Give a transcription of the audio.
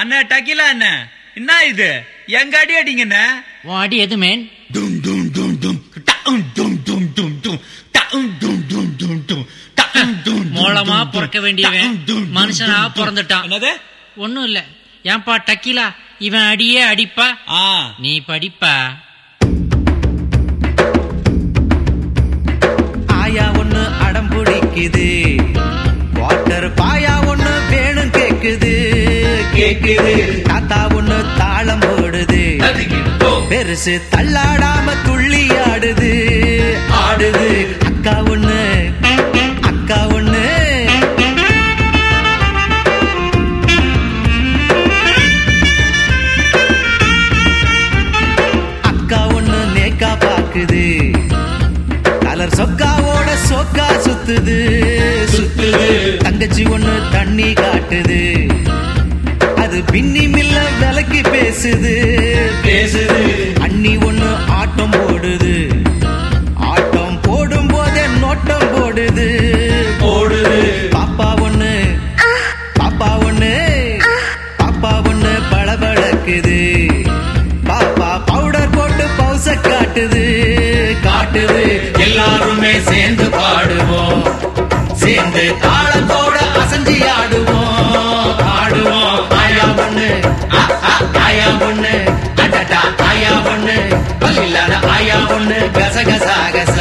அண்ணா டக்கிலா அண்ணா என்ன இது எங்க அடி அடிங்கண்ணே உன் அடி எது மேன் டும் டும் டும் டும் டவும் டும் டும் டும் டும் டவும் டும் டும் டும் டும் டவும் டும் டும் மூலமா டும் பிறக்க டும் வேண்டியவன் டவும் டும் டும் மனுஷனா டும் டும். பிறந்துட்டான். என்னது ஒண்ணும் இல்ல ஏன்பா டக்கிலா இவன் அடியே அடிப்பா ஆ நீ படிப்பா ஆயா ஒண்ணு அடம் பிடிக்குது வாட்டர் பாயா ஒண்ணு வேணும் கேக்குது கேக்குது தாத்தா ஒண்ணு தாளம் போடுது பெருசு தள்ளாடாம துள்ளி ஆடுது ஆடுது அக்கா ஒண்ணு அக்கா ஒண்ணு அக்கா ஒண்ணு நேக்கா பாக்குது கலர் சொக்காவோட சொக்கா சுத்துது சுத்துது தங்கச்சி ஒண்ணு தண்ணி காட்டுது அது பின்னி மில்ல விலக்கி பேசுது பேசுது அண்ணி ஒண்ணு ஆட்டம் போடுது ஆட்டம் போடும் போதே நோட்டம் போடுது போடுது பாப்பா ஒண்ணு பாப்பா ஒண்ணு பாப்பா ஒண்ணு பளபளக்குது பாப்பா பவுடர் போட்டு பவுச காட்டுது காட்டுது எல்லாருமே சேர்ந்து பாடுவோம் சேர்ந்து தாளத்தோட அசஞ்சி ஆடுவோம் ஆடுவோம் ஆயா பொண்ணு ஆ, ஆ, ஆயா பொண்ணு அடடா ஆயா பொண்ணு பல்லில்லாத ஆயா பொண்ணு கசகசா கச